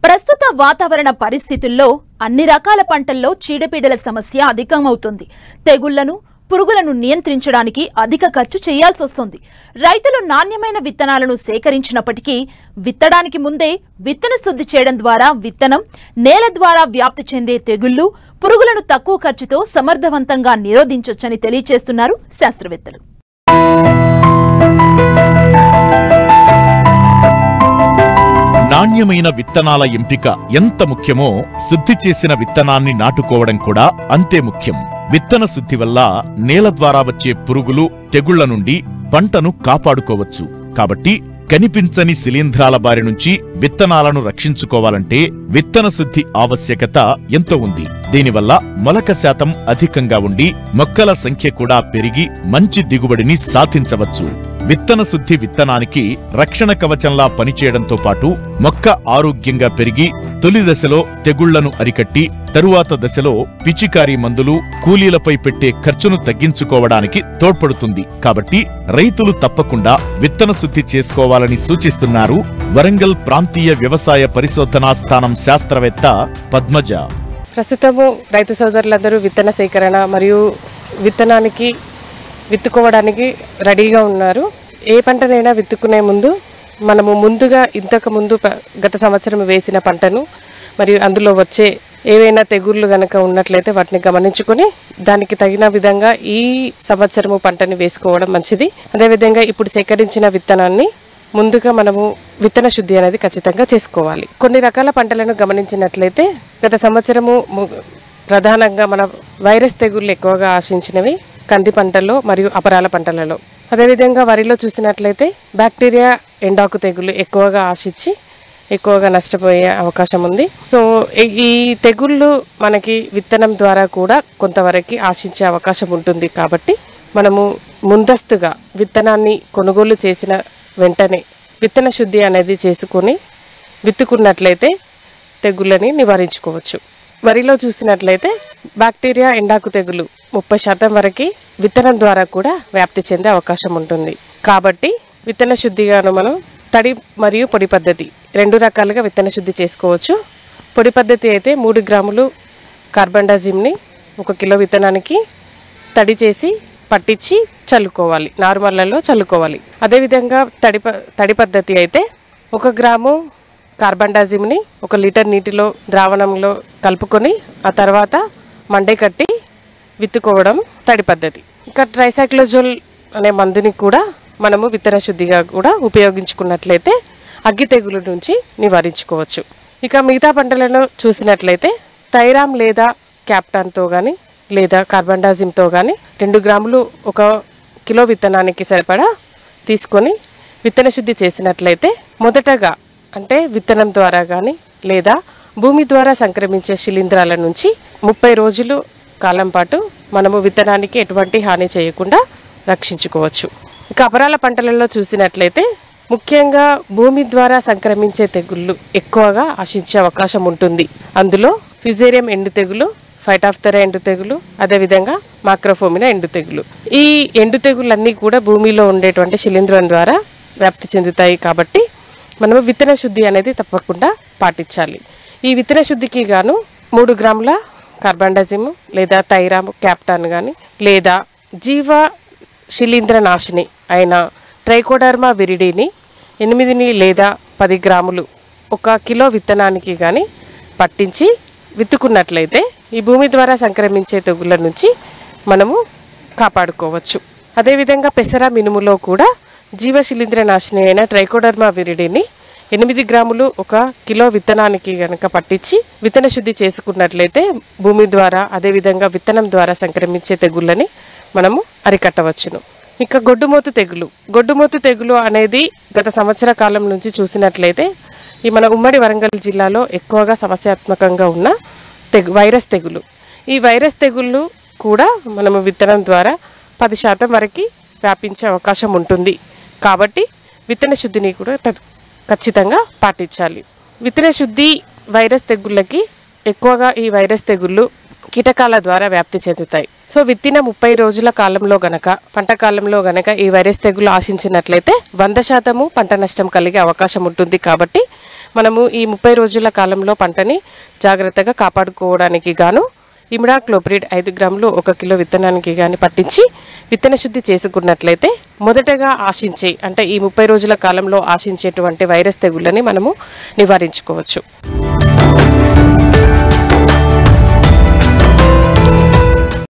ప్రస్తుత వాతావరణ పరిస్థితుల్లో అన్ని రకాల పంటల్లో చీడపీడల సమస్య అధికమవుతుంది తెగుళ్లను పురుగులను నియంత్రించడానికి అధిక ఖర్చు చేయాల్సి వస్తుంది రైతులు నాణ్యమైన విత్తనాలను సేకరించినప్పటికీ విత్తడానికి ముందే విత్తన శుద్ధి చేయడం ద్వారా విత్తనం నేల ద్వారా వ్యాప్తి చెందే తెగుళ్లు పురుగులను తక్కువ ఖర్చుతో సమర్థవంతంగా నిరోధించొచ్చని తెలియజేస్తున్నారు శాస్త్రవేత్తలు నాణ్యమైన విత్తనాల ఎంపిక ఎంత ముఖ్యమో శుద్ధి చేసిన విత్తనాన్ని నాటుకోవడం కూడా అంతే ముఖ్యం విత్తన శుద్ధి వల్ల నేల ద్వారా వచ్చే పురుగులు తెగుళ్ల నుండి పంటను కాపాడుకోవచ్చు కాబట్టి కనిపించని శిలీంధ్రాల బారి నుంచి విత్తనాలను రక్షించుకోవాలంటే విత్తన శుద్ధి ఆవశ్యకత ఎంతో ఉంది దీనివల్ల మొలక శాతం అధికంగా ఉండి మొక్కల సంఖ్య కూడా పెరిగి మంచి దిగుబడిని సాధించవచ్చు విత్తన శుద్ధి విత్తనానికి రక్షణ కవచంలా పనిచేయడంతో పాటు మొక్క ఆరోగ్యంగా పెరిగి తొలి దశలో తెగుళ్లను అరికట్టి తరువాత దశలో పిచికారీ మందులు కూలీలపై పెట్టే ఖర్చును తగ్గించుకోవడానికి తోడ్పడుతుంది కాబట్టి రైతులు తప్పకుండా విత్తన శుద్ధి చేసుకోవాలని సూచిస్తున్నారు వరంగల్ ప్రాంతీయ వ్యవసాయ పరిశోధనా స్థానం శాస్త్రవేత్త పద్మజ ప్రస్తుతము రైతు సోదరులందరూ విత్తన సేకరణ మరియు విత్తనానికి విత్తుకోవడానికి రెడీగా ఉన్నారు ఏ పంటనైనా విత్తుకునే ముందు మనము ముందుగా ఇంతకు ముందు ప- గత సంవత్సరం వేసిన పంటను మరియు అందులో వచ్చే ఏవైనా తెగుళ్ళు గనక ఉన్నట్లయితే వాటిని గమనించుకొని దానికి తగిన విధంగా ఈ సంవత్సరము పంటని వేసుకోవడం మంచిది అదేవిధంగా ఇప్పుడు సేకరించిన విత్తనాన్ని ముందుగా మనము విత్తన శుద్ధి అనేది ఖచ్చితంగా చేసుకోవాలి కొన్ని రకాల పంటలను గమనించినట్లయితే గత సంవత్సరము ము- ప్రధానంగా మన వైరస్ తెగుళ్ళు ఎక్కువగా ఆశించినవి కంది పంటల్లో మరియు అపరాల పంటలలో అదేవిధంగా వరిలో చూసినట్లయితే బ్యాక్టీరియా ఎండాకు తెగులు ఎక్కువగా ఆశించి ఎక్కువగా నష్టపోయే అవకాశం ఉంది సో ఈ- ఈ తెగుళ్ళు మనకి విత్తనం ద్వారా కూడా కొంతవరకు ఆశించే అవకాశం ఉంటుంది కాబట్టి మనము ముందస్తుగా విత్తనాన్ని కొనుగోలు చేసిన వెంటనే విత్తన శుద్ధి అనేది చేసుకొని విత్తుకున్నట్లయితే తెగుళ్ళని నివారించుకోవచ్చు వరిలో చూసినట్లయితే బ్యాక్టీరియా ఎండాకు తెగులు ముప్పై శాతం వరకు విత్తనం ద్వారా కూడా వ్యాప్తి చెందే అవకాశం ఉంటుంది కాబట్టి విత్తన శుద్ధిగాను మనం తడి మరియు పొడి పద్ధతి రెండు రకాలుగా విత్తన శుద్ధి చేసుకోవచ్చు పొడి పద్ధతి అయితే మూడు గ్రాములు కార్బండాజిమ్ని ఒక కిలో విత్తనానికి తడి చేసి పట్టించి చల్లుకోవాలి నార్మల్లలో చల్లుకోవాలి అదేవిధంగా తడి ప- తడి పద్ధతి అయితే ఒక గ్రాము కార్బండాజిమ్ని ఒక లీటర్ నీటిలో ద్రావణంలో కలుపుకొని ఆ తర్వాత మండే కట్టి విత్తుకోవడం తడి పద్ధతి ఇంకా ట్రైసైక్లోజోల్ అనే మందుని కూడా మనము విత్తన శుద్ధిగా కూడా ఉపయోగించుకున్నట్లయితే అగ్గి తెగులు నుంచి నివారించుకోవచ్చు ఇక మిగతా పంటలను చూసినట్లయితే థైరామ్ లేదా క్యాప్టాన్తో కానీ లేదా కార్బండాజిమ్తో కానీ రెండు గ్రాములు ఒక కిలో విత్తనానికి సరిపడా తీసుకొని విత్తన శుద్ధి చేసినట్లయితే మొదటగా అంటే విత్తనం ద్వారా కానీ లేదా భూమి ద్వారా సంక్రమించే శిలీంధ్రాల నుంచి ముప్పై రోజులు కాలం పాటు మనము విత్తనానికి ఎటువంటి హాని చేయకుండా రక్షించుకోవచ్చు ఇక అపరాల పంటలలో చూసినట్లయితే ముఖ్యంగా భూమి ద్వారా సంక్రమించే తెగుళ్ళు ఎక్కువగా ఆశించే అవకాశం ఉంటుంది అందులో ఫిజేరియం ఎండు తెగులు ఫైటాఫ్తెరా ఎండు తెగులు అదేవిధంగా మాక్రోఫోమినా ఎండు తెగులు ఈ ఎండు తెగులన్నీ కూడా భూమిలో ఉండేటువంటి శిలీంధ్రం ద్వారా వ్యాప్తి చెందుతాయి కాబట్టి మనము విత్తన శుద్ధి అనేది తప్పకుండా పాటించాలి ఈ విత్తన శుద్ధికి గాను మూడు గ్రాముల కార్బండాజిమ్ లేదా థైరామ్ క్యాప్టాన్ కానీ లేదా జీవ శిలీంద్ర నాశిని అయిన ట్రైకోడర్మా విరిడిని ఎనిమిదిని లేదా పది గ్రాములు ఒక కిలో విత్తనానికి కానీ పట్టించి విత్తుకున్నట్లయితే ఈ భూమి ద్వారా సంక్రమించే తెగుళ్ళ నుంచి మనము కాపాడుకోవచ్చు అదేవిధంగా పెసర మినుములో కూడా జీవశిలీంద్ర నాశిని అయిన ట్రైకోడర్మా విరిడిని ఎనిమిది గ్రాములు ఒక కిలో విత్తనానికి గనక పట్టించి విత్తన శుద్ధి చేసుకున్నట్లయితే భూమి ద్వారా అదేవిధంగా విత్తనం ద్వారా సంక్రమించే తెగుళ్ళని మనము అరికట్టవచ్చును ఇక గొడ్డుమోతు తెగులు గొడ్డుమోతు తెగులు అనేది గత సంవత్సర కాలం నుంచి చూసినట్లయితే ఈ మన ఉమ్మడి వరంగల్ జిల్లాలో ఎక్కువగా సమస్యాత్మకంగా ఉన్న తెగు వైరస్ తెగులు ఈ వైరస్ తెగుళ్ళు కూడా మనము విత్తనం ద్వారా పది శాతం వరకు వ్యాపించే అవకాశం ఉంటుంది కాబట్టి విత్తన శుద్ధిని కూడా త- ఖచ్చితంగా పాటించాలి విత్తన శుద్ధి వైరస్ తెగుళ్ళకి ఎక్కువగా ఈ వైరస్ తెగుళ్ళు కీటకాల ద్వారా వ్యాప్తి చెందుతాయి సో విత్తిన ముప్పై రోజుల కాలంలో గనక పంట కాలంలో గనక ఈ వైరస్ తెగులు ఆశించినట్లయితే వంద శాతము పంట నష్టం కలిగే అవకాశం ఉంటుంది కాబట్టి మనము ఈ ముప్పై రోజుల కాలంలో పంటని జాగ్రత్తగా కాపాడుకోవడానికి గాను ఇమిడాక్లోప్రిడ్ ఐదు గ్రాములు ఒక కిలో విత్తనానికి కానీ పట్టించి విత్తన శుద్ధి చేసుకున్నట్లయితే మొదటగా ఆశించే అంటే ఈ ముప్పై రోజుల కాలంలో ఆశించేటువంటి వైరస్ తెగుళ్ళని మనము నివారించుకోవచ్చు